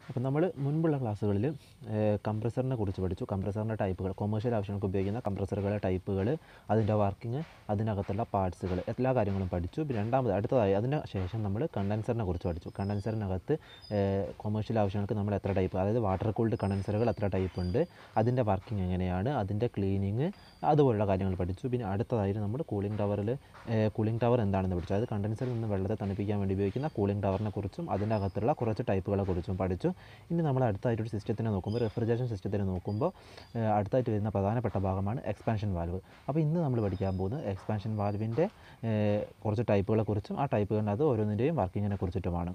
അപ്പോൾ നമ്മൾ മുൻപുള്ള ക്ലാസ്സുകളിൽ കംപ്രസറിനെ കുറിച്ച് പഠിച്ചു കംപ്രസറിൻ്റെ ടൈപ്പുകൾ കൊമേഴ്ഷ്യൽ ആവശ്യങ്ങൾക്ക് ഉപയോഗിക്കുന്ന കംപ്രസറുകളുടെ ടൈപ്പുകൾ അതിൻ്റെ വർക്കിംഗ് അതിനകത്തുള്ള പാർട്സുകൾ എല്ലാ കാര്യങ്ങളും പഠിച്ചു പിന്നെ രണ്ടാമത് അടുത്തതായി അതിന് ശേഷം നമ്മൾ കണ്ടൻസറിനെ കുറിച്ച് പഠിച്ചു കണ്ടൻസറിനകത്ത് കൊമേഴ്ഷ്യൽ ആവശ്യങ്ങൾക്ക് നമ്മൾ എത്ര ടൈപ്പ് അതായത് വാട്ടർ കൂൾഡ് കണ്ടൻസറുകൾ എത്ര ടൈപ്പ് ഉണ്ട് അതിൻ്റെ വർക്കിംഗ് എങ്ങനെയാണ് അതിൻ്റെ ക്ലീനിങ് അതുപോലുള്ള കാര്യങ്ങൾ പഠിച്ചു പിന്നെ അടുത്തതായിട്ട് നമ്മൾ കൂളിംഗ് ടവറിൽ കൂളിംഗ് ടവർ എന്താണെന്ന് പഠിച്ചു അതായത് കണ്ടൻസറിൽ നിന്ന് വെള്ളത്തെ തണുപ്പിക്കാൻ വേണ്ടി ഉപയോഗിക്കുന്ന കൂളിംഗ് ടവറിനെ കുറിച്ചും അതിൻ്റെ അകത്തുള്ള കുറച്ച് ടൈപ്പുകളെ കുറിച്ചും പഠിച്ചു ഇനി നമ്മൾ അടുത്തായിട്ട് ഒരു സിസ്റ്റത്തിനെ നോക്കുമ്പോൾ റെഫ്രിജറേഷൻ സിസ്റ്റത്തിനെ നോക്കുമ്പോൾ ഏഹ് അടുത്തായിട്ട് വരുന്ന പ്രധാനപ്പെട്ട ഭാഗമാണ് എക്സ്പാൻഷൻ വാൽവ് അപ്പോൾ ഇന്ന് നമ്മൾ പഠിക്കാൻ പോകുന്നത് എക്സ്പാൻഷൻ വാൽവിൻ്റെ കുറച്ച് ടൈപ്പുകളെ കുറിച്ചും ആ ടൈപ്പുകളിനകത്ത് ഓരോന്നിൻ്റെയും വർക്കിങ്ങിനെ കുറിച്ചിട്ടുമാണ്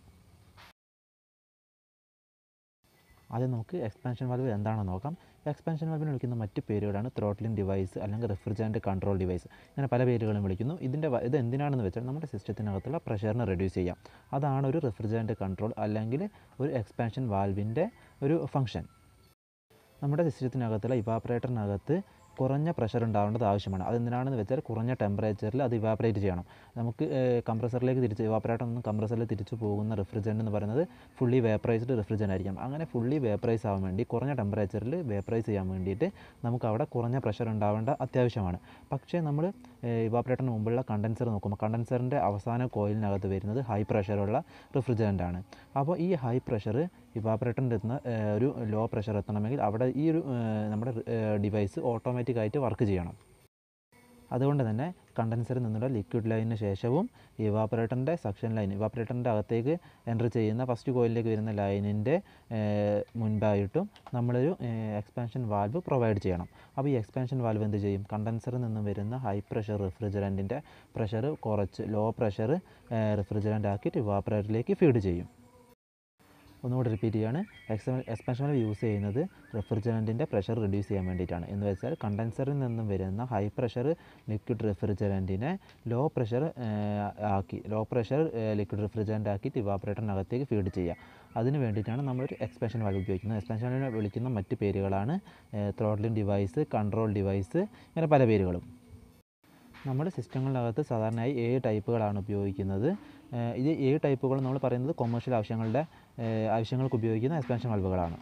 ആദ്യം നമുക്ക് എക്സ്പാൻഷൻ വാൽവ് എന്താണെന്ന് നോക്കാം എക്സ്പാൻഷൻ വാൽവിനെ വിളിക്കുന്ന മറ്റ് പേരുകളാണ് ത്രോട്ട്ലിംഗ് ഡിവൈസ് അല്ലെങ്കിൽ റെഫ്രിജറൻറ്റ് കൺട്രോൾ ഡിവൈസ് ഇങ്ങനെ പല പേരുകളും വിളിക്കുന്നു ഇതിൻ്റെ വ- ഇത് എന്തിനാണെന്ന് വെച്ചാൽ നമ്മുടെ സിസ്റ്റത്തിനകത്തുള്ള പ്രഷറിനെ റെഡ്യൂസ് ചെയ്യാം അതാണ് ഒരു റെഫ്രിജറൻറ്റ് കൺട്രോൾ അല്ലെങ്കിൽ ഒരു എക്സ്പാൻഷൻ വാൽവിൻ്റെ ഒരു ഫംഗ്ഷൻ നമ്മുടെ സിസ്റ്റത്തിനകത്തുള്ള ഇവാപ്പറേറ്ററിനകത്ത് കുറഞ്ഞ പ്രഷർ ഉണ്ടാവേണ്ടത് ആവശ്യമാണ് അതെന്തിനാണെന്ന് വെച്ചാൽ കുറഞ്ഞ ടെമ്പറേച്ചറിൽ അത് ഇവാപ്പറേറ്റ് ചെയ്യണം നമുക്ക് കംപ്രസറിലേക്ക് തിരിച്ച് ഇവാപ്പറേറ്റർ നിന്ന് കംപ്രസറിൽ തിരിച്ചു പോകുന്ന റെഫ്രിജറൻ്റ് എന്ന് പറയുന്നത് ഫുള്ളി വേപ്പറൈസ്ഡ് റെഫ്രിജറൻ്റ് ആയിരിക്കും അങ്ങനെ ഫുള്ളി വേപ്പറൈസ് ആവാൻ വേണ്ടി കുറഞ്ഞ ടെമ്പറേച്ചറിൽ വേപ്പറൈസ് ചെയ്യാൻ വേണ്ടിയിട്ട് നമുക്ക് അവിടെ കുറഞ്ഞ പ്രഷർ ഉണ്ടാവേണ്ട അത്യാവശ്യമാണ് പക്ഷേ നമ്മൾ ഇവാപ്പറേറ്ററിന് മുമ്പുള്ള കണ്ടൻസർ നോക്കുമ്പോൾ കണ്ടൻസറിൻ്റെ അവസാന കോയിലിനകത്ത് വരുന്നത് ഹൈ പ്രഷറുള്ള റെഫ്രിജറൻ്റ് ആണ് അപ്പോൾ ഈ ഹൈ പ്രഷർ ഇവാപ്പറേറ്ററിൻ്റെ എത്തുന്ന ഏഹ്, ഒരു ലോ പ്രഷർ എത്തണമെങ്കിൽ അവിടെ ഈ ഒരു ഏഹ്, നമ്മുടെ ഡിവൈസ് ഓട്ടോമാറ്റിക്കായിട്ട് വർക്ക് ചെയ്യണം അതുകൊണ്ട് തന്നെ കണ്ടൻസറിൽ നിന്നുള്ള ലിക്വിഡ് ലൈനിന് ശേഷവും ഇവാപ്പറേറ്ററിൻ്റെ സക്ഷൻ ലൈൻ ഇവാപ്പറേറ്ററിൻ്റെ അകത്തേക്ക് എൻ്റർ ചെയ്യുന്ന ഫസ്റ്റ് കോയിലിലേക്ക് വരുന്ന ലൈനിൻ്റെ മുൻപായിട്ടും നമ്മളൊരു എക്സ്പാൻഷൻ വാൽവ് പ്രൊവൈഡ് ചെയ്യണം അപ്പോൾ ഈ എക്സ്പാൻഷൻ വാൽവ് എന്ത് ചെയ്യും കണ്ടൻസറിൽ നിന്നും വരുന്ന ഹൈ പ്രഷർ റെഫ്രിജറൻറ്റിൻ്റെ പ്രഷർ കുറച്ച് ലോ പ്രഷർ റെഫ്രിജറൻ്റ് ആക്കിയിട്ട് ഇവാപ്പറേറ്ററിലേക്ക് ഫീഡ് ചെയ്യും ഒന്നുകൂടി റിപ്പീറ്റ് ചെയ്യാണ് എക്സ് എക്സ്പാൻഷൻ വാൽവ് യൂസ് ചെയ്യുന്നത് റെഫ്രിജറൻറ്റിൻ്റെ പ്രഷർ റെഡ്യൂസ് ചെയ്യാൻ വേണ്ടിയിട്ടാണ് എന്ന് വെച്ചാൽ കണ്ടൻസറിൽ നിന്നും വരുന്ന ഹൈ പ്രഷർ ലിക്വിഡ് റെഫ്രിജറൻറ്റിനെ ലോ പ്രഷർ ആക്കി ലോ പ്രഷർ ലിക്വിഡ് റെഫ്രിജറൻ്റ് ആക്കിയിട്ട് ഇവാപ്പറേറ്ററിനകത്തേക്ക് ഫീഡ് ചെയ്യുക അതിന് വേണ്ടിയിട്ടാണ് നമ്മളൊരു എക്സ്പാൻഷൻ വാൽവ് ഉപയോഗിക്കുന്നത് എക്സ്പാൻഷൻ വാൽവിനെ വിളിക്കുന്ന മറ്റ് പേരുകളാണ് ത്രോട്ട്ലിംഗ് ഡിവൈസ് കൺട്രോൾ ഡിവൈസ് ഇങ്ങനെ പല പേരുകളും നമ്മുടെ സിസ്റ്റങ്ങളിനകത്ത് സാധാരണയായി ഏഴ് ടൈപ്പുകളാണ് ഉപയോഗിക്കുന്നത് ഏഹ് ഇത് ഏഴ് ടൈപ്പുകൾ നമ്മൾ പറയുന്നത് കൊമേഴ്ഷ്യൽ ആവശ്യങ്ങളുടെ ഏഹ് ആവശ്യങ്ങൾക്ക് ഉപയോഗിക്കുന്ന എക്സ്പാൻഷൻ വാൽവുകളാണ്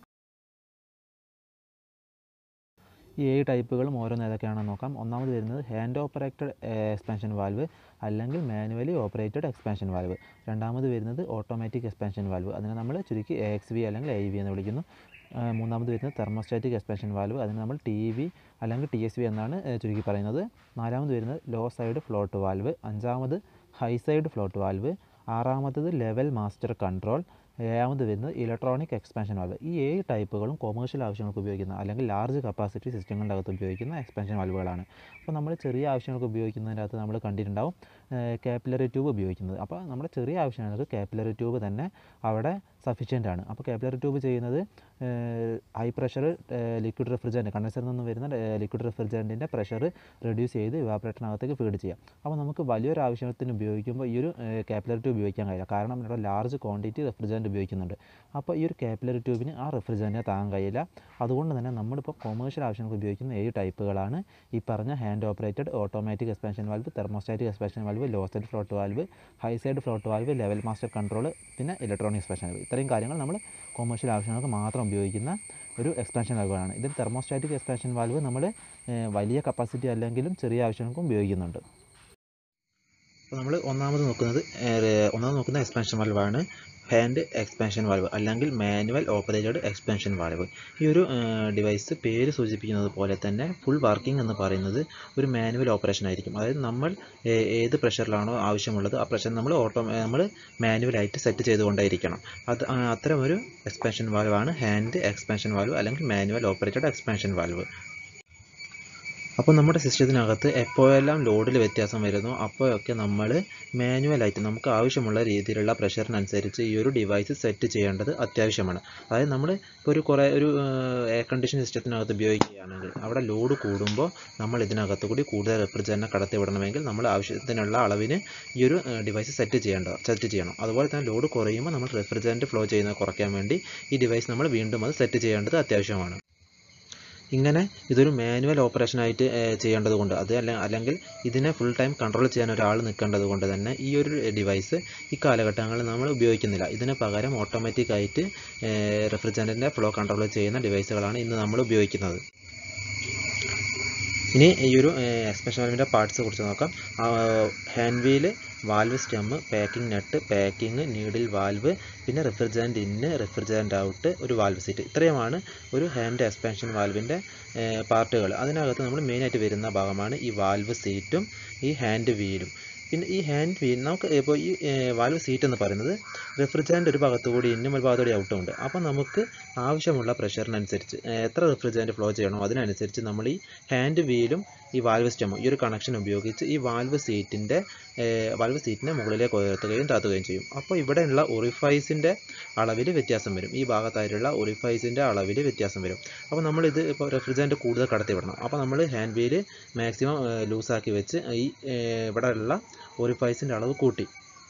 ഈ ഏഴ് ടൈപ്പുകളും ഓരോന്ന് ഏതൊക്കെയാണെന്ന് നോക്കാം ഒന്നാമത് വരുന്നത് ഹാൻഡ് ഓപ്പറേറ്റഡ് എക്സ്പാൻഷൻ വാൽവ് അല്ലെങ്കിൽ മാനുവലി ഓപ്പറേറ്റഡ് എക്സ്പാൻഷൻ വാൽവ് രണ്ടാമത് വരുന്നത് ഓട്ടോമാറ്റിക് എക്സ്പാൻഷൻ വാൽവ് അതിനെ നമ്മൾ ചുരുക്കി എ എക്സ് വി അല്ലെങ്കിൽ ഐ വി എന്ന് വിളിക്കുന്നു ആ, മൂന്നാമത് വരുന്നത് തെർമോസ്റ്റാറ്റിക് എക്സ്പാൻഷൻ വാൽവ് അതിന് നമ്മൾ ടി വി അല്ലെങ്കിൽ ടി എസ് വി എന്നാണ് ഏ, ചുരുക്കി പറയുന്നത് നാലാമത് വരുന്നത് ലോ സൈഡ് ഫ്ലോട്ട് വാൽവ് അഞ്ചാമത് ഹൈ സൈഡ് ഫ്ലോട്ട് വാൽവ് ആറാമത്തത് ലെവൽ മാസ്റ്റർ കൺട്രോൾ ഏഴാമത് വരുന്നത് ഇലക്ട്രോണിക് എക്സ്പാൻഷൻ വാൽവ് ഈ ഏഴ് ടൈപ്പുകളും കൊമേഴ്ഷ്യൽ ആവശ്യങ്ങൾക്ക് ഉപയോഗിക്കുന്ന അല്ലെങ്കിൽ ലാർജ് കപ്പാസിറ്റി സിസ്റ്റങ്ങളുടെ അകത്ത് ഉപയോഗിക്കുന്ന എക്സ്പാൻഷൻ വാൽവുകളാണ് അപ്പോൾ നമ്മൾ ചെറിയ ആവശ്യങ്ങൾക്ക് ഉപയോഗിക്കുന്നതിൻ്റെ അകത്ത് നമ്മൾ കണ്ടിട്ടുണ്ടാവും കാപ്പിലറി ട്യൂബ് ഉപയോഗിക്കുന്നത് അപ്പോൾ നമ്മുടെ ചെറിയ ആവശ്യങ്ങൾക്ക് കാപ്പിലറി ട്യൂബ് തന്നെ അവിടെ സഫീഷ്യൻ്റ് ആണ് അപ്പോൾ കാപ്പിലറി ട്യൂബ് ചെയ്യുന്നത് ഹൈ പ്രഷർ ലിക്വിഡ് റെഫ്രിജറൻറ്റ് കണ്ടൻസറിൽ നിന്ന് വരുന്ന ലിക്വിഡ് റെഫ്രിജറൻറ്റിൻ്റെ പ്രഷർ റെഡ്യൂസ് ചെയ്ത് ഇവാപ്പറേറ്ററിനകത്തേക്ക് ഫീഡ് ചെയ്യാം അപ്പോൾ നമുക്ക് വലിയൊരു ആവശ്യത്തിന് ഉപയോഗിക്കുമ്പോൾ ഈ ഒരു കാപ്പിലറി ട്യൂബ് ഉപയോഗിക്കാൻ കഴിയില്ല കാരണം ഇവിടെ ലാർജ് ക്വാണ്ടിറ്റി റെഫ്രിജറൻറ്റ് ഉപയോഗിക്കുന്നുണ്ട് അപ്പോൾ ഈ ഒരു കാപ്പിലറി ട്യൂബിന് ആ റെഫ്രിജറൻറ്റിനെ താങ്ങാൻ കഴിയില്ല അതുകൊണ്ട് തന്നെ നമ്മളിപ്പോൾ കൊമേഴ്ഷ്യൽ ആവശ്യങ്ങൾക്ക് ഉപയോഗിക്കുന്ന ഏഴ് ടൈപ്പുകളാണ് ഈ പറഞ്ഞ hand operated automatic expansion valve thermostatic expansion valve low side float valve high side float valve level master control പിന്നെ ഇലക്ട്രോണിക് എക്സ്പാൻഷൻ വാൽവ് ഇത്രയും കാര്യങ്ങൾ നമ്മൾ കൊമേഴ്ഷ്യൽ ആവശ്യങ്ങൾക്ക് മാത്രം ഉപയോഗിക്കുന്ന ഒരു എക്സ്പാൻഷൻ വാൽവാണ് ഇതിൽ തെർമോസ്റ്റാറ്റിക് എക്സ്പാൻഷൻ വാൽവ് നമ്മൾ വലിയ കപ്പാസിറ്റി അല്ലെങ്കിലും ചെറിയ ആവശ്യങ്ങൾക്കും ഉപയോഗിക്കുന്നുണ്ട് അപ്പോൾ നമ്മൾ ഒന്നാമത് നോക്കുന്നത് ഏർ, ഒന്നാമത് നോക്കുന്ന എക്സ്പാൻഷൻ വാൽവാണ് ഹാൻഡ് എക്സ്പാൻഷൻ വാൽവ് അല്ലെങ്കിൽ മാനുവൽ ഓപ്പറേറ്റഡ് എക്സ്പാൻഷൻ വാൽവ് ഈ ഒരു ഡിവൈസ് പേര് സൂചിപ്പിക്കുന്നത് പോലെ തന്നെ ഫുൾ വർക്കിംഗ് എന്ന് പറയുന്നത് ഒരു മാനുവൽ ഓപ്പറേഷൻ ആയിരിക്കും അതായത് നമ്മൾ ഏ- ഏത് പ്രഷറിലാണോ ആവശ്യമുള്ളത് ആ പ്രഷർ നമ്മൾ ഓട്ടോ നമ്മൾ മാനുവലായിട്ട് സെറ്റ് ചെയ്തുകൊണ്ടേയിരിക്കണം അത് ആ, അത്തരം ഒരു എക്സ്പാൻഷൻ വാൽവാണ് ഹാൻഡ് എക്സ്പാൻഷൻ വാൽവ് അല്ലെങ്കിൽ മാനുവൽ ഓപ്പറേറ്റഡ് എക്സ്പാൻഷൻ വാൽവ് അപ്പോൾ നമ്മുടെ സിസ്റ്റത്തിനകത്ത് എപ്പോഴെല്ലാം ലോഡിൽ വ്യത്യാസം വരുന്നു അപ്പോഴൊക്കെ നമ്മൾ മാനുവലായിട്ട് നമുക്ക് ആവശ്യമുള്ള രീതിയിലുള്ള പ്രഷറിനനുസരിച്ച് ഈ ഒരു ഡിവൈസ് സെറ്റ് ചെയ്യേണ്ടത് അത്യാവശ്യമാണ് അതായത് നമ്മൾ ഇപ്പോൾ ഒരു കുറേ ഒരു എയർ കണ്ടീഷൻ സിസ്റ്റത്തിനകത്ത് ഉപയോഗിക്കുകയാണെങ്കിൽ അവിടെ ലോഡ് കൂടുമ്പോൾ നമ്മൾ ഇതിനകത്ത് കൂടി കൂടുതൽ റെഫ്രിജറൻറ്റ് കടത്തി വിടണമെങ്കിൽ നമ്മൾ ആവശ്യത്തിനുള്ള അളവിന് ഈ ഒരു ഡിവൈസ് സെറ്റ് ചെയ്യേണ്ട സെറ്റ് ചെയ്യണം അതുപോലെ തന്നെ ലോഡ് കുറയുമ്പോൾ നമ്മൾ റെഫ്രിജറൻറ്റ് ഫ്ലോ ചെയ്യുന്നത് കുറയ്ക്കാൻ വേണ്ടി ഈ ഡിവൈസ് നമ്മൾ വീണ്ടും അത് സെറ്റ് ചെയ്യേണ്ടത് അത്യാവശ്യമാണ് ഇങ്ങനെ ഇതൊരു മാനുവൽ ഓപ്പറേഷനായിട്ട് ചെയ്യേണ്ടതുകൊണ്ട് അത് അല്ല അല്ലെങ്കിൽ ഇതിനെ ഫുൾ ടൈം കൺട്രോൾ ചെയ്യാൻ ഒരാൾ നിൽക്കേണ്ടത് കൊണ്ട് തന്നെ ഈ ഒരു ഡിവൈസ് ഈ കാലഘട്ടങ്ങളിൽ നമ്മൾ ഉപയോഗിക്കുന്നില്ല ഇതിന് പകരം ഓട്ടോമാറ്റിക് ആയിട്ട് റെഫ്രിജറൻറ്റിൻ്റെ ഫ്ലോ കൺട്രോൾ ചെയ്യുന്ന ഡിവൈസുകളാണ് ഇന്ന് നമ്മൾ ഉപയോഗിക്കുന്നത് ഇനി ഈ ഒരു എക്സ്പ്രഷൻ വാൽവിൻ്റെ പാർട്സ് കുറിച്ച് നോക്കാം hand wheel valve stem packing nut packing needle valve പിന്നെ റെഫ്രിജറൻറ്റ് ഇന്ന് റെഫ്രിജറൻറ്റ് ഔട്ട് ഒരു വാൽവ് സീറ്റ് ഇത്രയുമാണ് ഒരു ഹാൻഡ് എക്സ്പാൻഷൻ വാൽവിൻ്റെ പാർട്ടുകൾ അതിനകത്ത് നമ്മൾ മെയിനായിട്ട് വരുന്ന ഭാഗമാണ് ഈ വാൽവ് സീറ്റും ഈ ഹാൻഡ് വീലും പിന്നെ ഈ ഹാൻഡ് വീൽ നമുക്ക് ഇപ്പോൾ ഈ വാൽവ് സീറ്റ് എന്ന് പറയുന്നത് റെഫ്രിജറൻ്റ് ഒരു ഭാഗത്തു കൂടി ഇന്നും ഒരു ഭാഗത്തുകൂടി ഔട്ടും ഉണ്ട് അപ്പോൾ നമുക്ക് ആവശ്യമുള്ള പ്രഷറിനനുസരിച്ച് എത്ര റെഫ്രിജറൻ്റ് ഫ്ലോ ചെയ്യണോ അതിനനുസരിച്ച് നമ്മൾ ഈ ഹാൻഡ് വീലും ഈ വാൽവ് സ്റ്റെമ്മും ഈ ഒരു കണക്ഷൻ ഉപയോഗിച്ച് ഈ വാൽവ് സീറ്റിൻ്റെ വാൽവ് സീറ്റിനെ മുകളിലേക്ക് ഉയർത്തുകയും താത്തുകയും ചെയ്യും അപ്പോൾ ഇവിടെയുള്ള ഒറിഫൈസിൻ്റെ അളവിൽ വ്യത്യാസം വരും ഈ ഭാഗത്തായിട്ടുള്ള ഒറിഫൈസിൻ്റെ അളവിൽ വ്യത്യാസം വരും അപ്പോൾ നമ്മളിത് ഇപ്പോൾ റെഫ്രിജറൻ്റ് കൂടുതൽ കടത്തി വിടണം അപ്പോൾ നമ്മൾ ഹാൻഡ് വീല് മാക്സിമം ലൂസാക്കി വെച്ച് ഈ ഇവിടെയുള്ള ഒറിഫൈസിൻ്റെ അളവ് കൂട്ടി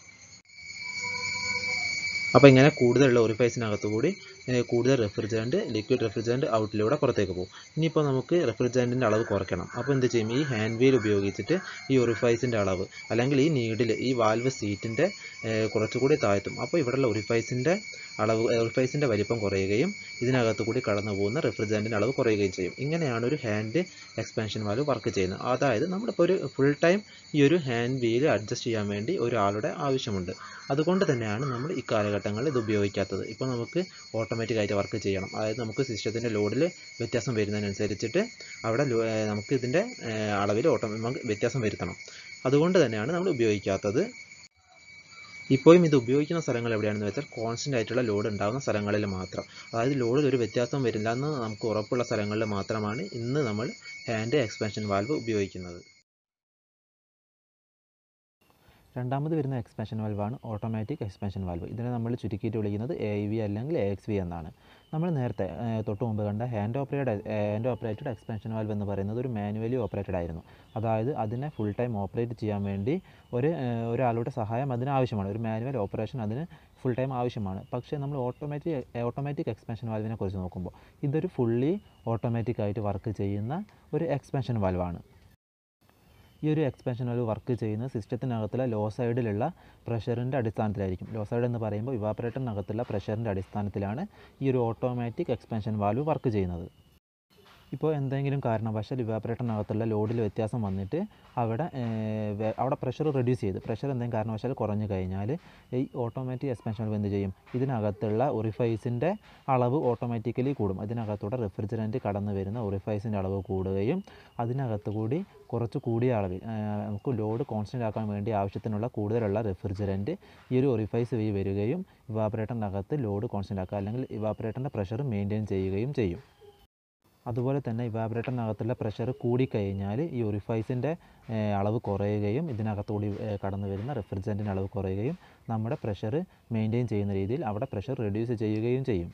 അപ്പോൾ ഇങ്ങനെ കൂടുതലുള്ള ഒറിഫൈസിനകത്ത് കൂടി കൂടുതൽ റെഫ്രിജറൻറ്റ് ലിക്വിഡ് റെഫ്രിജറൻറ്റ് ഔട്ടിലൂടെ പുറത്തേക്ക് പോകും ഇനിയിപ്പോൾ നമുക്ക് റെഫ്രിജറൻറ്റിൻ്റെ അളവ് കുറയ്ക്കണം അപ്പോൾ എന്ത് ചെയ്യും ഈ ഹാൻഡ് വീൽ ഉപയോഗിച്ചിട്ട് ഈ ഒറിഫൈസിൻ്റെ അളവ് അല്ലെങ്കിൽ ഈ നീഡിൽ ഈ വാൽവ് സീറ്റിൻ്റെ കുറച്ചുകൂടി താഴ്ത്തും അപ്പോൾ ഇവിടെയുള്ള ഒറിഫൈസിൻ്റെ അളവ് ഒറിഫൈസിൻ്റെ വലിപ്പം കുറയുകയും ഇതിനകത്ത് കൂടി കടന്നു പോകുന്ന റെഫ്രിജറൻറ്റിൻ്റെ അളവ് കുറയുകയും ചെയ്യും ഇങ്ങനെയാണ് ഒരു ഹാൻഡ് എക്സ്പാൻഷൻ വാൽവ് വർക്ക് ചെയ്യുന്നത് അതായത് നമ്മളിപ്പോൾ ഒരു ഫുൾ ടൈം ഈ ഒരു ഹാൻഡ് വീൽ അഡ്ജസ്റ്റ് ചെയ്യാൻ വേണ്ടി ഒരാളുടെ ആവശ്യമുണ്ട് അതുകൊണ്ട് തന്നെയാണ് നമ്മൾ ഈ കാലഘട്ടങ്ങളിൽ ഇത് ഉപയോഗിക്കാത്തത് ഇപ്പോൾ നമുക്ക് ഓട്ടോമാറ്റിക് ആയിട്ട് വർക്ക് ചെയ്യണം അതായത് നമുക്ക് സിസ്റ്റത്തിൻ്റെ ലോഡിൽ വ്യത്യാസം വരുന്നതിനനുസരിച്ചിട്ട് അവിടെ നമുക്ക് ഇതിൻ്റെ അളവിൽ ഓട്ടോ വ്യത്യാസം വരുത്തണം അതുകൊണ്ട് തന്നെയാണ് നമ്മൾ ഉപയോഗിക്കാത്തത് ഇപ്പോഴും ഇത് ഉപയോഗിക്കുന്ന സ്ഥലങ്ങൾ എവിടെയാണെന്ന് വെച്ചാൽ കോൺസ്റ്റൻ്റ് ആയിട്ടുള്ള ലോഡ് ഉണ്ടാകുന്ന സ്ഥലങ്ങളിൽ മാത്രം അതായത് ലോഡിൽ ഒരു വ്യത്യാസം വരില്ല എന്ന് നമുക്ക് ഉറപ്പുള്ള സ്ഥലങ്ങളിൽ മാത്രമാണ് ഇന്ന് നമ്മൾ ഹാൻഡ് എക്സ്പാൻഷൻ വാൽവ് ഉപയോഗിക്കുന്നത് രണ്ടാമത് വരുന്ന എക്സ്പാൻഷൻ വാൽവാണ് ഓട്ടോമാറ്റിക് എക്സ്പാൻഷൻ വാൽവ് ഇതിനെ നമ്മൾ ചുരുക്കിയിട്ട് വിളിക്കുന്നത് എ വി അല്ലെങ്കിൽ എ എക്സ് വി എന്നാണ് നമ്മൾ നേരത്തെ തൊട്ട് മുമ്പ് കണ്ട hand operated hand operated expansion valve എന്ന് പറയുന്നത് ഒരു മാനുവലി ഓപ്പറേറ്റഡ് ആയിരുന്നു അതായത് അതിനെ ഫുൾ ടൈം ഓപ്പറേറ്റ് ചെയ്യാൻ വേണ്ടി ഒരു ഒരാളുടെ സഹായം അതിന് ആവശ്യമാണ് ഒരു മാനുവൽ ഓപ്പറേഷൻ അതിന് ഫുൾ ടൈം ആവശ്യമാണ് പക്ഷേ നമ്മൾ ഓട്ടോമാറ്റിക് ഓട്ടോമാറ്റിക് എക്സ്പാൻഷൻ വാൽവിനെ കുറിച്ച് നോക്കുമ്പോൾ ഇതൊരു ഫുള്ളി ഓട്ടോമാറ്റിക് ആയിട്ട് വർക്ക് ചെയ്യുന്ന ഒരു എക്സ്പാൻഷൻ വാൽവാണ് ഈ ഒരു എക്സ്പാൻഷൻ വാൽവ് വർക്ക് ചെയ്യുന്നത് സിസ്റ്റത്തിനകത്തുള്ള ലോ സൈഡിലുള്ള പ്രഷറിൻ്റെ അടിസ്ഥാനത്തിലായിരിക്കും ലോ സൈഡ് എന്ന് പറയുമ്പോൾ ഇവാപ്പറേറ്ററിനകത്തുള്ള പ്രഷറിൻ്റെ അടിസ്ഥാനത്തിലാണ് ഈ ഒരു ഓട്ടോമാറ്റിക് എക്സ്പാൻഷൻ വാൽവ് വർക്ക് ചെയ്യുന്നത് ഇപ്പോൾ എന്തെങ്കിലും കാരണവശാൽ ഇവാപ്പറേറ്ററിനകത്തുള്ള ലോഡിൽ വ്യത്യാസം വന്നിട്ട് അവിടെ അവിടെ പ്രഷർ റെഡ്യൂസ് ചെയ്ത് പ്രഷർ എന്തെങ്കിലും കാരണവശാൽ കുറഞ്ഞു കഴിഞ്ഞാൽ ഈ ഓട്ടോമാറ്റിക് എക്സ്പാൻഷൻ വാൽവ് എന്ത് ചെയ്യും ഇതിനകത്തുള്ള ഒറിഫൈസിൻ്റെ അളവ് ഓട്ടോമാറ്റിക്കലി കൂടും അതിനകത്തൂടെ റെഫ്രിജറൻറ്റ് കടന്നു വരുന്ന ഒറിഫൈസിൻ്റെ അളവ് കൂടുകയും അതിനകത്ത് കൂടി കുറച്ച് കൂടിയ അളവിൽ നമുക്ക് ലോഡ് കോൺസ്റ്റൻ്റ് ആക്കാൻ വേണ്ടി ആവശ്യത്തിനുള്ള കൂടുതലുള്ള റെഫ്രിജറൻറ്റ് ഈ ഒരു ഒറിഫൈസ് വഴി വരികയും ഇവാപ്പറേറ്ററിനകത്ത് ലോഡ് കോൺസ്റ്റൻ്റ് ആക്കുക അല്ലെങ്കിൽ ഇവാപ്പറേറ്ററിൻ്റെ പ്രഷർ മെയിൻറ്റെയിൻ ചെയ്യുകയും ചെയ്യും അതുപോലെ തന്നെ ഇവാബറേറ്ററിനകത്തുള്ള പ്രഷർ കൂടിക്കഴിഞ്ഞാൽ ഈ ഒറിഫൈസിൻ്റെ അളവ് കുറയുകയും ഇതിനകത്തുകൂടി കടന്നു വരുന്ന റെഫ്രിജറൻറ്റിൻ്റെ അളവ് കുറയുകയും നമ്മുടെ പ്രഷർ മെയിൻറ്റെയിൻ ചെയ്യുന്ന രീതിയിൽ അവിടെ പ്രഷർ റെഡ്യൂസ് ചെയ്യുകയും ചെയ്യും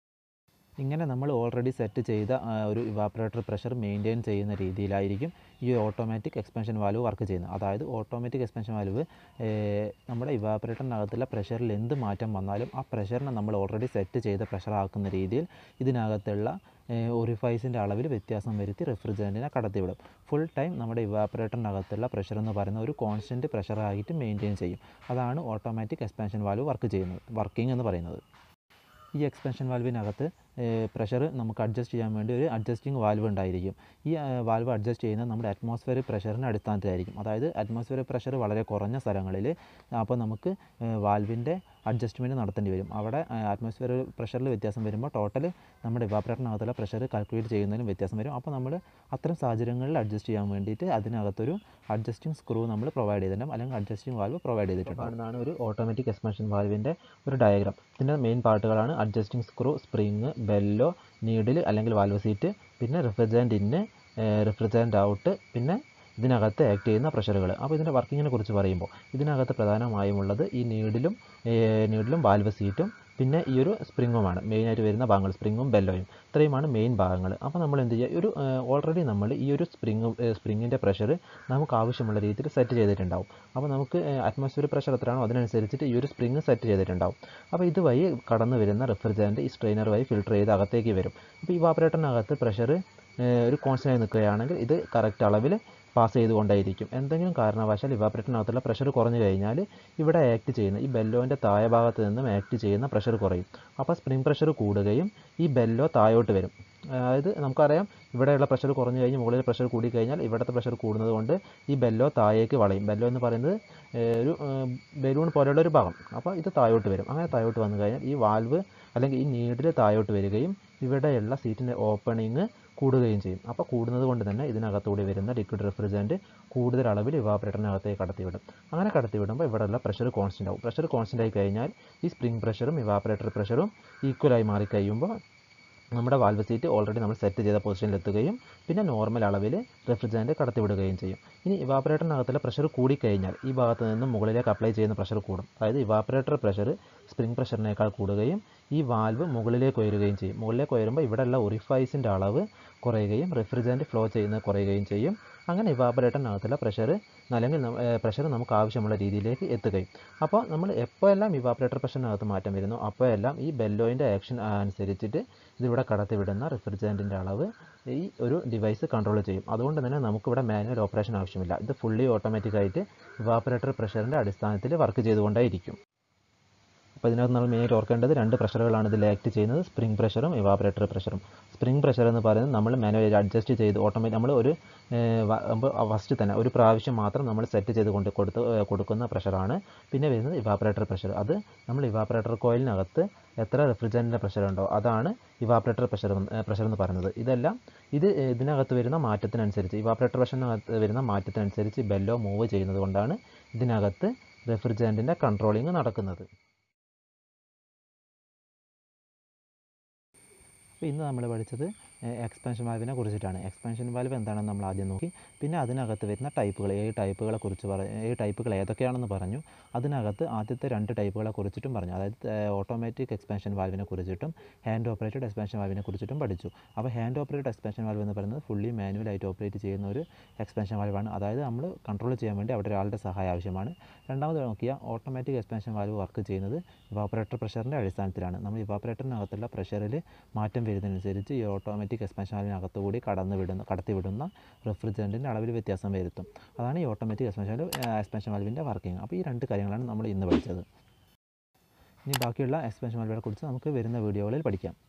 ഇങ്ങനെ നമ്മൾ ഓൾറെഡി സെറ്റ് ചെയ്ത ഒരു ഇവാപ്പറേറ്റർ പ്രഷർ മെയിൻറ്റെയിൻ ചെയ്യുന്ന രീതിയിലായിരിക്കും ഈ ഓട്ടോമാറ്റിക് എക്സ്പാൻഷൻ വാൽവ് വർക്ക് ചെയ്യുന്നത് അതായത് ഓട്ടോമാറ്റിക് എക്സ്പാൻഷൻ വാൽവ് നമ്മുടെ ഇവാപ്പറേറ്ററിനകത്തുള്ള പ്രഷറിൽ എന്ത് മാറ്റം വന്നാലും ആ പ്രഷറിനെ നമ്മൾ ഓൾറെഡി സെറ്റ് ചെയ്ത പ്രഷർ ആക്കുന്ന രീതിയിൽ ഇതിനകത്തുള്ള ഒറിഫൈസിൻ്റെ അളവിൽ വ്യത്യാസം വരുത്തി റെഫ്രിജറൻറ്റിനെ കടത്തിവിടും ഫുൾ ടൈം നമ്മുടെ ഇവാപ്പറേറ്ററിനകത്തുള്ള പ്രഷർ എന്ന് പറയുന്ന ഒരു കോൺസ്റ്റൻറ്റ് പ്രഷറായിട്ട് മെയിൻറ്റെയിൻ ചെയ്യും അതാണ് ഓട്ടോമാറ്റിക് എക്സ്പാൻഷൻ വാൽവ് വർക്ക് ചെയ്യുന്നത് വർക്കിംഗ് എന്ന് പറയുന്നത് ഈ എക്സ്പാൻഷൻ വാൽവിനകത്ത് പ്രഷർ നമുക്ക് അഡ്ജസ്റ്റ് ചെയ്യാൻ വേണ്ടി ഒരു അഡ്ജസ്റ്റിംഗ് വാൽവ് ഉണ്ടായിരിക്കും ഈ വാൽവ് അഡ്ജസ്റ്റ് ചെയ്യുന്നത് നമ്മുടെ അറ്റ്മോസ്ഫിയർ പ്രഷറിൻ്റെ അടിസ്ഥാനത്തിലായിരിക്കും അതായത് അറ്റ്മോസ്ഫിയർ പ്രഷർ വളരെ കുറഞ്ഞ സ്ഥലങ്ങളിൽ അപ്പോൾ നമുക്ക് വാൽവിൻ്റെ അഡ്ജസ്റ്റ്മെൻറ്റ് നടത്തേണ്ടി വരും അവിടെ അറ്റ്മോസ്ഫിയർ പ്രഷറിൽ വ്യത്യാസം വരുമ്പോൾ ടോട്ടൽ നമ്മുടെ ഇവാപ്പറേറ്ററിനകത്തുള്ള പ്രഷർ കാൽക്കുലേറ്റ് ചെയ്യുന്നതിനും വ്യത്യാസം വരും അപ്പോൾ നമ്മൾ അത്തരം സാഹചര്യങ്ങളിൽ അഡ്ജസ്റ്റ് ചെയ്യാൻ വേണ്ടിയിട്ട് അതിനകത്തൊരു അഡ്ജസ്റ്റിംഗ് സ്ക്രൂ നമ്മൾ പ്രൊവൈഡ് ചെയ്തിട്ടുണ്ട് അല്ലെങ്കിൽ അഡ്ജസ്റ്റിംഗ് വാൽവ് പ്രൊവൈഡ് ചെയ്തിട്ടുണ്ട് കാണുന്നതാണ് ഒരു ഓട്ടോമാറ്റിക് എക്സ്പാൻഷൻ വാൽവിൻ്റെ ഒരു ഡയഗ്രാം ഇതിൻ്റെ മെയിൻ പാർട്ടുകളാണ് adjusting screw spring bellow needle അല്ലെങ്കിൽ വാൽവ് സീറ്റ് പിന്നെ റിഫ്രിജറൻറ്റ് ഇന്ന് റിഫ്രിജറൻറ്റ് ഔട്ട് പിന്നെ ഇതിനകത്ത് ആക്ട് ചെയ്യുന്ന പ്രഷറുകൾ അപ്പോൾ ഇതിൻ്റെ വർക്കിങ്ങിനെ കുറിച്ച് പറയുമ്പോൾ ഇതിനകത്ത് പ്രധാനമായും ഉള്ളത് ഈ നീഡിലും നീഡിലും വാൽവ് സീറ്റും പിന്നെ ഈ ഒരു സ്പ്രിങ്ങുമാണ് മെയിനായിട്ട് വരുന്ന ഭാഗങ്ങൾ സ്പ്രിങ്ങും ബെല്ലോയും ഇത്രയുമാണ് മെയിൻ ഭാഗങ്ങൾ അപ്പോൾ നമ്മൾ എന്ത് ചെയ്യുക ഒരു ഓൾറെഡി നമ്മൾ ഈ ഒരു സ്പ്രിങ് സ്പ്രിങ്ങിൻ്റെ പ്രഷർ നമുക്ക് ആവശ്യമുള്ള രീതിയിൽ സെറ്റ് ചെയ്തിട്ടുണ്ടാവും അപ്പോൾ നമുക്ക് അറ്റ്മോസ്ഫിയർ പ്രഷർ എത്രയാണോ അതിനനുസരിച്ചിട്ട് ഈ ഒരു സ്പ്രിങ് സെറ്റ് ചെയ്തിട്ടുണ്ടാവും അപ്പോൾ ഇതുവഴി കടന്നു വരുന്ന റെഫ്രിജറൻറ്റ് ഈ സ്ട്രെയിനർ വഴി ഫിൽട്ടർ ചെയ്ത് അകത്തേക്ക് വരും അപ്പോൾ ഈ വാപ്പറേറ്ററിനകത്ത് പ്രഷർ ഏഹ്, ഒരു കോൺസ്റ്റൻ്റായി നിൽക്കുകയാണെങ്കിൽ ഇത് കറക്റ്റ് അളവിൽ പാസ് ചെയ്തുകൊണ്ടേയിരിക്കും എന്തെങ്കിലും കാരണവശാൽ ഇവാപറേറ്ററിനകത്തുള്ള പ്രഷർ കുറഞ്ഞു കഴിഞ്ഞാൽ ഇവിടെ ആക്ട് ചെയ്യുന്ന ഈ ബെല്ലോൻ്റെ താഴെ ഭാഗത്ത് നിന്നും ആക്ട് ചെയ്യുന്ന പ്രഷർ കുറയും അപ്പോൾ സ്പ്രിംഗ് പ്രഷർ കൂടുകയും ഈ ബെല്ലോ താഴോട്ട് വരും അതായത് നമുക്കറിയാം ഇവിടെയുള്ള പ്രഷർ കുറഞ്ഞു കഴിഞ്ഞ് മുകളിൽ പ്രഷർ കൂടി കഴിഞ്ഞാൽ ഇവിടുത്തെ പ്രഷർ കൂടുന്നത് കൊണ്ട് ഈ ബെല്ലോ താഴേക്ക് വളയും ബെല്ലോ എന്ന് പറയുന്നത് ഏഹ്, ഒരു ബലൂൺ പോലെയുള്ള ഒരു ഭാഗം അപ്പോൾ ഇത് താഴോട്ട് വരും അങ്ങനെ താഴോട്ട് വന്നു കഴിഞ്ഞാൽ ഈ വാൽവ് അല്ലെങ്കിൽ ഈ നീഡിൽ താഴോട്ട് വരികയും ഇവിടെയുള്ള സീറ്റിൻ്റെ ഓപ്പണിങ് കൂടുകയും ചെയ്യും അപ്പോൾ കൂടുന്നത് കൊണ്ട് തന്നെ ഇതിനകത്തൂടി വരുന്ന ലിക്വിഡ് റെഫ്രിജറൻറ്റ് കൂടുതൽ അളവിൽ ഇവാപറേറ്ററിനകത്തേക്ക് കടത്തിവിടും അങ്ങനെ കടത്തിവിടുമ്പോൾ ഇവിടെയുള്ള പ്രഷർ കോൺസ്റ്റൻ്റ് ആവും പ്രഷർ കോൺസ്റ്റൻ്റ് ആയി കഴിഞ്ഞാൽ ഈ സ്പ്രിംഗ് പ്രഷറും ഇവാപറേറ്റർ പ്രഷറും ഈക്വലായി മാറിക്കഴിയുമ്പോൾ നമ്മുടെ വാൽവ് സീറ്റ് ഓൾറെഡി നമ്മൾ സെറ്റ് ചെയ്ത പൊസിഷനിൽ എത്തുകയും പിന്നെ നോർമൽ അളവിൽ റെഫ്രിജറൻറ്റ് കടത്തിവിടുകയും ചെയ്യും ഇനി ഇവാപറേറ്ററിനകത്തുള്ള പ്രഷർ കൂടിക്കഴിഞ്ഞാൽ ഈ ഭാഗത്ത് നിന്ന് മുകളിലേക്ക് അപ്ലൈ ചെയ്യുന്ന പ്രഷർ കൂടും അതായത് ഇവാപറേറ്റർ പ്രഷർ സ്പ്രിംഗ് പ്രഷറിനേക്കാൾ കൂടുകയും ഈ വാൽവ് മുകളിലേക്ക് ഉയരുകയും ചെയ്യും മുകളിലേക്ക് ഉയരുമ്പോൾ ഇവിടെയുള്ള ഒറിഫൈസിൻ്റെ അളവ് കുറയുകയും റെഫ്രിജറൻറ്റ് ഫ്ലോ ചെയ്യുന്നത് കുറയുകയും ചെയ്യും അങ്ങനെ ഇവാപറേറ്ററിനകത്തുള്ള പ്രഷർ അല്ലെങ്കിൽ പ്രഷർ നമുക്ക് ആവശ്യമുള്ള രീതിയിലേക്ക് എത്തുകയും അപ്പോൾ നമ്മൾ എപ്പോഴെല്ലാം ഇവാപറേറ്റർ പ്രഷറിനകത്ത് മാറ്റം വരുന്നു അപ്പോഴെല്ലാം ഈ ബെല്ലോയിൻ്റെ ആക്ഷൻ അനുസരിച്ചിട്ട് ഇതിവിടെ കടത്തിവിടുന്ന റെഫ്രിജറൻറ്റിൻ്റെ അളവ് ഈ ഒരു ഡിവൈസ് കൺട്രോൾ ചെയ്യും അതുകൊണ്ട് തന്നെ നമുക്കിവിടെ മാനുവൽ ഓപ്പറേഷൻ ആവശ്യമില്ല ഇത് ഫുള്ളി ഓട്ടോമാറ്റിക്കായിട്ട് ഇവാപറേറ്റർ പ്രഷറിൻ്റെ അടിസ്ഥാനത്തിൽ വർക്ക് ചെയ്തുകൊണ്ടേയിരിക്കും അപ്പോൾ ഇതിനകത്ത് നമ്മൾ മെയിനായിട്ട് ഓർക്കേണ്ടത് രണ്ട് പ്രഷറുകളാണ് ഇതിൽ ആക്ട് ചെയ്യുന്നത് സ്പ്രിംഗ് പ്രഷറും ഇവാപറേറ്റർ പ്രഷറും സ്പ്രിംഗ് പ്രഷർ എന്ന് പറയുന്നത് നമ്മൾ മാനുവലി അഡ്ജസ്റ്റ് ചെയ്ത് ഓട്ടോമാറ്റിക് നമ്മൾ ഒരു ഫസ്റ്റ് തന്നെ ഒരു പ്രാവശ്യം മാത്രം നമ്മൾ സെറ്റ് ചെയ്ത് കൊണ്ട് കൊടുത്ത് ഏഹ് കൊടുക്കുന്ന പ്രഷറാണ് പിന്നെ വരുന്നത് ഇവാപറേറ്റർ പ്രഷർ അത് നമ്മൾ ഇവാപറേറ്റർ കോയിലിനകത്ത് എത്ര റെഫ്രിജറൻറ്റിൻ്റെ പ്രഷർ ഉണ്ടോ അതാണ് ഇവാപറേറ്റർ പ്രഷർ പ്രഷർ എന്ന് പറയുന്നത് ഇതെല്ലാം ഇത് ഇതിനകത്ത് വരുന്ന മാറ്റത്തിനനുസരിച്ച് ഇവാപറേറ്റർ പ്രഷറിനകത്ത് വരുന്ന മാറ്റത്തിനനുസരിച്ച് ബെല്ലോ മൂവ് ചെയ്യുന്നത് കൊണ്ടാണ് ഇതിനകത്ത് റെഫ്രിജറൻറ്റിൻ്റെ കൺട്രോളിങ് നടക്കുന്നത് അപ്പോൾ ഇന്ന് നമ്മൾ പഠിച്ചത് എക്സ്പാൻഷൻ വാൽവിനെ കുറിച്ചിട്ടാണ് എക്സ്പാൻഷൻ വാൽവ് എന്താണെന്ന് നമ്മൾ ആദ്യം നോക്കി പിന്നെ അതിനകത്ത് വരുന്ന ടൈപ്പുകൾ ഏഴ് ടൈപ്പുകളെ കുറിച്ച് പറ ഏഴ് ടൈപ്പുകൾ ഏതൊക്കെയാണെന്ന് പറഞ്ഞു അതിനകത്ത് ആദ്യത്തെ രണ്ട് ടൈപ്പുകളെ കുറിച്ചിട്ടും പറഞ്ഞു അതായത് ഓട്ടോമാറ്റിക് എക്സ്പാൻഷൻ വാൽവിനെ കുറിച്ചിട്ടും ഹാൻഡ് ഓപ്പറേറ്റഡ് എക്സ്പാൻഷൻ വാൽവിനെ കുറിച്ചിട്ടും പഠിച്ചു അപ്പോൾ ഹാൻഡ് ഓപ്പറേറ്റഡ് എക്സ്പാൻഷൻ വാൽവ് എന്ന് പറയുന്നത് ഫുള്ളി മാനുവലായിട്ട് ഓപ്പറേറ്റ് ചെയ്യുന്ന ഒരു എക്സ്പാൻഷൻ വാൽവാണ് അതായത് നമ്മൾ കൺട്രോൾ ചെയ്യാൻ വേണ്ടി അവിടെ ഒരാളുടെ സഹായം ആവശ്യമാണ് രണ്ടാമത് നോക്കിയാൽ ഓട്ടോമാറ്റിക് എക്സ്പാൻഷൻ വാൽവ് വർക്ക് ചെയ്യുന്നത് ഇവാപ്പറേറ്റർ പ്രഷറിൻ്റെ അടിസ്ഥാനത്തിലാണ് നമ്മൾ ഇവാപ്പറേറ്ററിനകത്തുള്ള പ്രഷറിൽ മാറ്റം വരുന്നതനുസരിച്ച് ഈ ഓട്ടോമാറ്റിക് എക്സ്പാൻഷൻ വാൽവിനകത്ത് കൂടി കടന്നു വിടുന്ന കടത്തി വിടുന്ന റെഫ്രിജറൻറ്റിൻ്റെ അളവിൽ വ്യത്യാസം വരുത്തും അതാണ് ഈ ഓട്ടോമാറ്റിക് എക്സ്പാൻഷൻ എക്സ്പാൻഷൻ വാൽവിൻ്റെ വർക്കിംഗ് അപ്പോൾ ഈ രണ്ട് കാര്യങ്ങളാണ് നമ്മൾ ഇന്ന് പഠിച്ചത് ഇനി ബാക്കിയുള്ള എക്സ്പാൻഷൻ വാൽവിനെ കുറിച്ച് നമുക്ക് വരുന്ന വീഡിയോകളിൽ പഠിക്കാം